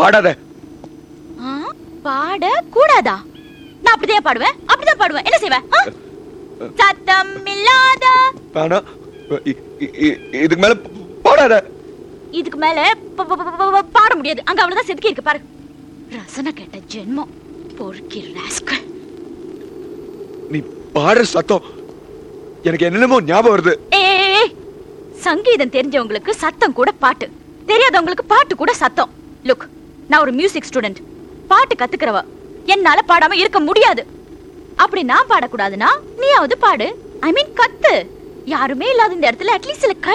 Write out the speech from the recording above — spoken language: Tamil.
பாடாத ஆ, பாட கூடாதா நான் அப்படிதான் பாடுவேன் அப்படிதான் பாடுவேன் என்ன செய்வேன் ஆ? சத்தம் இல்லாத வேணா இ- இ- இ- இதுக்கு மேல பாடாத இதுக்கு மேல ப- ப- ப- ப- பாட முடியாது அங்க அவ்வளவுதான் செதுக்கி இருக்கு பாரு ரசனை கேட்ட ஜென்மம் பொறுக்கி ராஸ்கல் நீ பாடுற சத்தம் எனக்கு என்னென்னமோ ஞாபகம் வருது ஏய் சங்கீதம் தெரிஞ்சவங்களுக்கு சத்தம் கூட பாட்டு தெரியாதவங்களுக்கு பாட்டு கூட சத்தம் லுக் நான் ஒரு மியூசிக் ஸ்டூடெண்ட் பாட்டு கத்துக்கிறவ என்னால பாடாம இருக்க முடியாது அப்படி நான் பாடக்கூடாதுன்னா நீயாவது பாடு ஐ மீன் கத்து யாருமே இல்லாத இந்த இடத்துல அட்லீஸ்ட் சில